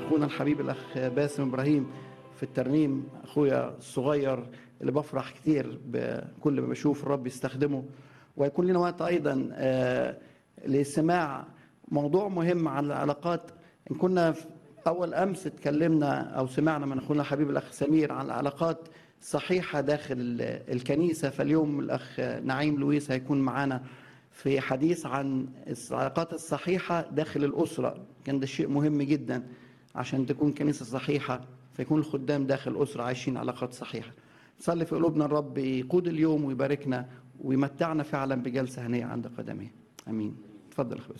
اخونا الحبيب الاخ باسم ابراهيم في الترنيم اخويا الصغير اللي بفرح كتير بكل ما بشوف الرب يستخدمه ويكون لنا وقت ايضا آه، لسماع موضوع مهم عن العلاقات ان كنا في اول امس اتكلمنا او سمعنا من اخونا الحبيب الاخ سمير عن العلاقات الصحيحه داخل الكنيسه فاليوم الاخ نعيم لويس هيكون معانا في حديث عن العلاقات الصحيحه داخل الاسره كان ده شيء مهم جدا عشان تكون كنيسه صحيحه فيكون الخدام داخل الاسره عايشين علاقات صحيحه نصلي في قلوبنا الرب يقود اليوم ويباركنا ويمتعنا فعلا بجلسه هنيه عند قدميه امين اتفضل يا اخويا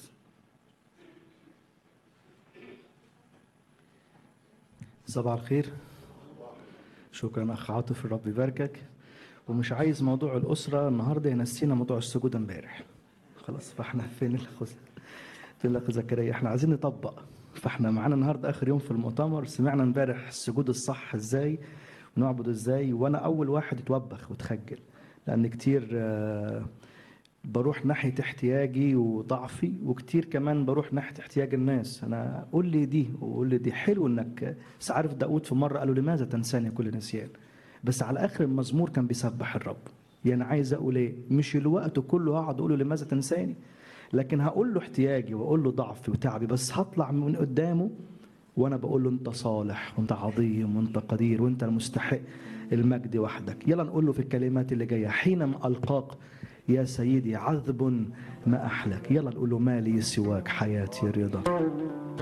صباح الخير شكرا اخ عاطف الرب يباركك ومش عايز موضوع الاسره النهارده ينسينا موضوع السجود امبارح خلاص فاحنا فين الاخ فين الاخ زكريا احنا عايزين نطبق فاحنا معانا النهارده اخر يوم في المؤتمر سمعنا امبارح السجود الصح ازاي ونعبد ازاي وانا اول واحد اتوبخ وتخجل لان كتير آه، بروح ناحيه احتياجي وضعفي وكتير كمان بروح ناحيه احتياج الناس انا قول لي دي وقول لي دي حلو انك بس عارف داود في مره قالوا لماذا تنساني كل نسيان بس على اخر المزمور كان بيسبح الرب يعني عايز اقول ايه مش الوقت كله هقعد اقول له لماذا تنساني لكن هقول له احتياجي واقول له ضعفي وتعبي بس هطلع من قدامه وانا بقول له انت صالح وانت عظيم وانت قدير وانت المستحق المجد وحدك يلا نقول له في الكلمات اللي جايه حينما القاك يا سيدي عذب ما احلك يلا نقول له ما لي سواك حياتي رضا